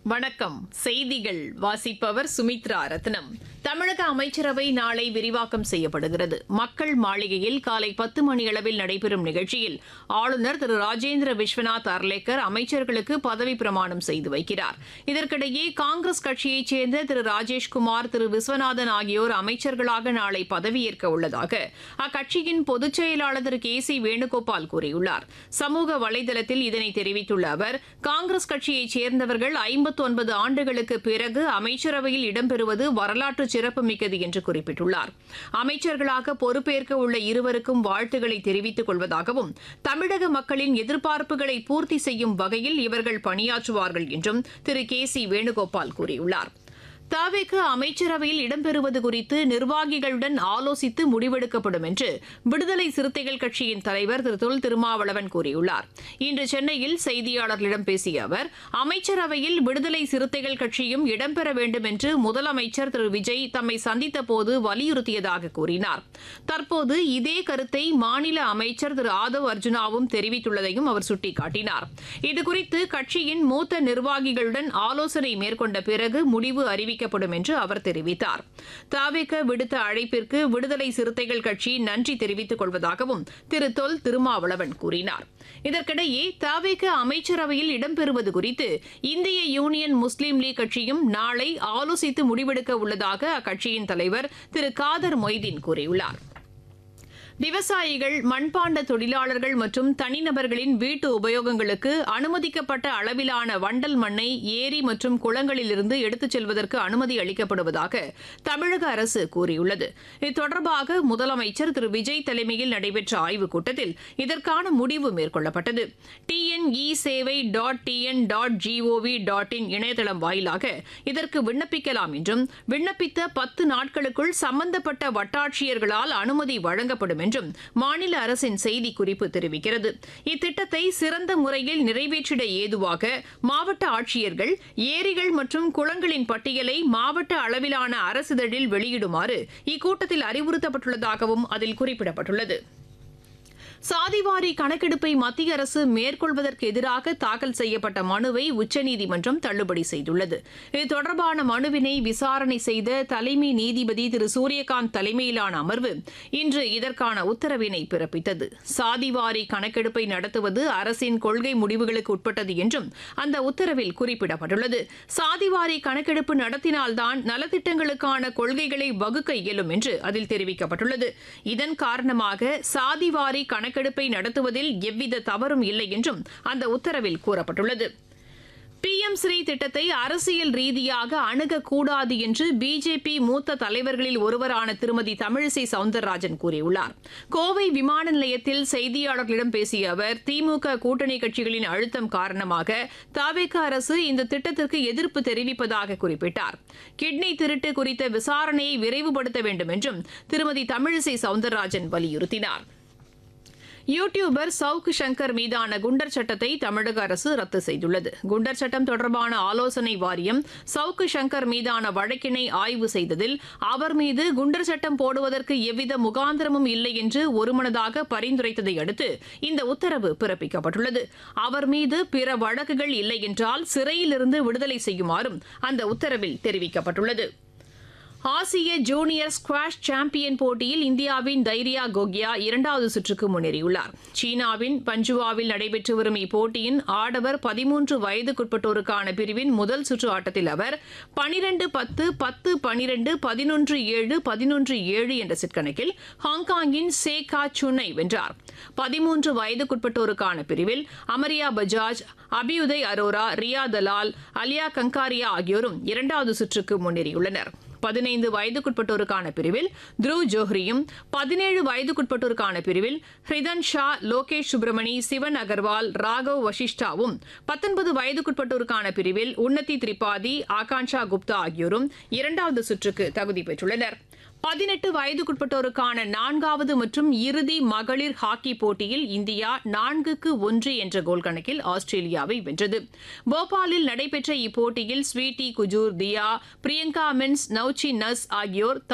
வணக்கம் செய்திகள் வாசிப்பவர் சுமித்ரா ரத்னம் தமிழக அமைச்சரவை நாளை விரிவாக்கம் செய்யப்படுகிறது மக்கள் மாளிகையில் காலை பத்து மணியளவில் நடைபெறும் நிகழ்ச்சியில் ஆளுநர் திரு ராஜேந்திர விஸ்வநாத் அர்லேக்கர் அமைச்சர்களுக்கு பதவி பிரமாணம் செய்து வைக்கிறார் இதற்கிடையே காங்கிரஸ் கட்சியைச் சேர்ந்த திரு ராஜேஷ்குமார் திரு விஸ்வநாதன் ஆகியோர் அமைச்சர்களாக நாளை பதவியேற்க உள்ளதாக அக்கட்சியின் பொதுச் செயலாளர் திரு கே சி வேணுகோபால் கூறியுள்ளார் சமூக வலைதளத்தில் இதனை தெரிவித்துள்ள அவர் காங்கிரஸ் கட்சியைச் சேர்ந்தவர்கள் ஐம்பத்தி ஒன்பது ஆண்டுகளுக்கு பிறகு அமைச்சரவையில் இடம்பெறுவது வரலாற்று சிறப்புமிக்கது என்று குறிப்பிட்டுள்ளார் அமைச்சர்களாக பொறுப்பேற்க உள்ள இருவருக்கும் வாழ்த்துக்களை தெரிவித்துக் கொள்வதாகவும் தமிழக மக்களின் எதிர்பார்ப்புகளை பூர்த்தி செய்யும் வகையில் இவர்கள் பணியாற்றுவார்கள் என்றும் திரு கே சி வேணுகோபால் கூறியுள்ளார் தாவேக்கு அமைச்சரவையில் இடம்பெறுவது குறித்து நிர்வாகிகளுடன் ஆலோசித்து முடிவெடுக்கப்படும் என்று விடுதலை சிறுத்தைகள் கட்சியின் தலைவர் திரு தொல் திருமாவளவன் கூறியுள்ளார் இன்று சென்னையில் செய்தியாளர்களிடம் பேசிய அவர் அமைச்சரவையில் விடுதலை சிறுத்தைகள் கட்சியும் இடம்பெற வேண்டும் என்று முதலமைச்சர் திரு விஜய் தம்மை சந்தித்த போது வலியுறுத்தியதாக கூறினார் தற்போது இதே கருத்தை மாநில அமைச்சர் திரு ஆதவ் அர்ஜுனாவும் தெரிவித்துள்ளதையும் அவர் சுட்டிக்காட்டினார் இதுகுறித்து கட்சியின் மூத்த நிர்வாகிகளுடன் ஆலோசனை மேற்கொண்ட பிறகு முடிவு அறிவிக்கப்படும் என்று அவர் தெரிவித்தார் தாவேக்க விடுத்த அழைப்பிற்கு விடுதலை சிறுத்தைகள் கட்சி நன்றி தெரிவித்துக் கொள்வதாகவும் திரு தொல் திருமாவளவன் கூறினார் இதற்கிடையே தாவேக்க அமைச்சரவையில் இடம்பெறுவது குறித்து இந்திய யூனியன் முஸ்லீம் லீக் கட்சியும் நாளை ஆலோசித்து முடிவெடுக்க உள்ளதாக அக்கட்சியின் தலைவர் திரு காதர் மொய்தீன் கூறியுள்ளார் விவசாயிகள் மண்பாண்ட தொழிலாளர்கள் மற்றும் தனிநபர்களின் வீட்டு உபயோகங்களுக்கு அனுமதிக்கப்பட்ட அளவிலான வண்டல் மண்ணை ஏரி மற்றும் குளங்களிலிருந்து எடுத்துச் செல்வதற்கு அனுமதி அளிக்கப்படுவதாக தமிழக அரசு கூறியுள்ளது இது தொடர்பாக முதலமைச்சர் திரு விஜய் தலைமையில் நடைபெற்ற ஆய்வுக் கூட்டத்தில் இதற்கான முடிவு மேற்கொள்ளப்பட்டது டிஎன்இ சேவை dot TN dot GOV dot in இணையதளம் வாயிலாக இதற்கு விண்ணப்பிக்கலாம் என்றும் விண்ணப்பித்த பத்து நாட்களுக்குள் சம்பந்தப்பட்ட வட்டாட்சியர்களால் அனுமதி வழங்கப்படும் என்றும் மாநில அரசின் செய்திக்குறிப்பு தெரிவிக்கிறது இத்திட்டத்தை சிறந்த முறையில் நிறைவேற்றிட ஏதுவாக மாவட்ட ஆட்சியர்கள் ஏரிகள் மற்றும் குளங்களின் பட்டியலை மாவட்ட அளவிலான அரசிதழில் வெளியிடுமாறு இக்கூட்டத்தில் அறிவுறுத்தப்பட்டுள்ளதாகவும் அதில் குறிப்பிடப்பட்டுள்ளது சாதிவாரி கணக்கெடுப்பை மத்திய அரசு மேற்கொள்வதற்கு எதிராக தாக்கல் செய்யப்பட்ட மனுவை உச்சநீதிமன்றம் தள்ளுபடி செய்துள்ளது இது தொடர்பான மனுவினை விசாரணை செய்த தலைமை நீதிபதி திரு சூரியகாந்த் தலைமையிலான அமர்வு இன்று இதற்கான உத்தரவினை பிறப்பித்தது சாதிவாரி கணக்கெடுப்பை நடத்துவது அரசின் கொள்கை முடிவுகளுக்கு உட்பட்டது என்றும் அந்த உத்தரவில் குறிப்பிடப்பட்டுள்ளது சாதிவாரி கணக்கெடுப்பு நடத்தினால்தான் நலத்திட்டங்களுக்கான கொள்கைகளை வகுக்க இயலும் என்று அதில் தெரிவிக்கப்பட்டுள்ளது இதன் காரணமாக சாதிவாரி கணக்கெடுப்பை நடத்துவதில் எவ்வித தவறும் இல்லை என்றும் அந்த உத்தரவில் கூறப்பட்டுள்ளது பிஎம் ஸ்ரீ திட்டத்தை அரசியல் ரீதியாக அணுகக்கூடாது என்று பிஜேபி மூத்த தலைவர்களில் ஒருவரான திருமதி தமிழிசை சவுந்தரராஜன் கூறியுள்ளார் கோவை விமான நிலையத்தில் செய்தியாளர்களிடம் பேசிய அவர் திமுக கூட்டணி கட்சிகளின் அழுத்தம் காரணமாக தாவேக அரசு இந்த திட்டத்திற்கு எதிர்ப்பு தெரிவிப்பதாக குறிப்பிட்டார் கிட்னி திருட்டு குறித்த விசாரணையை விரைவுபடுத்த வேண்டும் என்றும் திருமதி தமிழிசை சவுந்தரராஜன் வலியுறுத்தினார் யூ டியூபர் சவுக் சங்கர் மீதான குண்டர் சட்டத்தை தமிழக அரசு ரத்து செய்துள்ளது குண்டர் சட்டம் தொடர்பான ஆலோசனை வாரியம் சவுக் சங்கர் மீதான வழக்கினை ஆய்வு செய்ததில் அவர் மீது குண்டர் சட்டம் போடுவதற்கு எவ்வித முகாந்திரமும் இல்லை என்று ஒருமனதாக பரிந்துரைத்ததை அடுத்து இந்த உத்தரவு பிறப்பிக்கப்பட்டுள்ளது அவர் மீது பிற வழக்குகள் இல்லை என்றால் சிறையிலிருந்து விடுதலை செய்யுமாறும் அந்த உத்தரவில் தெரிவிக்கப்பட்டுள்ளது ஆசிய ஜூனியர் ஸ்குவாஷ் சாம்பியன் போட்டியில் இந்தியாவின் தைரியா கோகியா இரண்டாவது சுற்றுக்கு முன்னேறியுள்ளார் சீனாவின் பஞ்சுவாவில் நடைபெற்று வரும் இப்போட்டியின் ஆடவர் பதிமூன்று வயதுக்குட்பட்டோருக்கான பிரிவின் முதல் சுற்று ஆட்டத்தில் அவர் பனிரெண்டு பத்து பத்து பனிரெண்டு பதினொன்று ஏழு பதினொன்று ஏழு என்ற செட் கணக்கில் ஹாங்காங்கின் சேகா சுனை வென்றார் பதிமூன்று வயதுக்குட்பட்டோருக்கான பிரிவில் அமரியா பஜாஜ் அபியுதய் அரோரா ரியா தலால் அலியா கங்காரியா ஆகியோரும் இரண்டாவது சுற்றுக்கு முன்னேறியுள்ளனர் பதினைந்து வயதுக்குட்பட்டோருக்கான பிரிவில் த்ருவ் ஜோஹ்ரியும் பதினேழு வயதுக்குட்பட்டோருக்கான பிரிவில் ஹிரிதன் ஷா லோகேஷ் சுப்ரமணி சிவன் அகர்வால் ராகவ் வசிஷ்டாவும் பத்தொன்பது வயதுக்குட்பட்டோருக்கான பிரிவில் உன்னதி திரிபாதி ஆகாங்ஷா குப்தா ஆகியோரும் இரண்டாவது சுற்றுக்கு தகுதி பெற்றுள்ளனர் பதினெட்டு வயதுக்குட்பட்டோருக்கான நான்காவது மற்றும் இறுதி மகளிர் ஹாக்கி போட்டியில் இந்தியா நான்குக்கு ஒன்று என்ற கோல் கணக்கில் ஆஸ்திரேலியாவை வென்றது போபாலில் நடைபெற்ற இப்போட்டியில் ஸ்வீட்டி குஜூர் தியா பிரியங்கா மென்ஸ் நவ்ச்சி நஸ் ஆகியோர்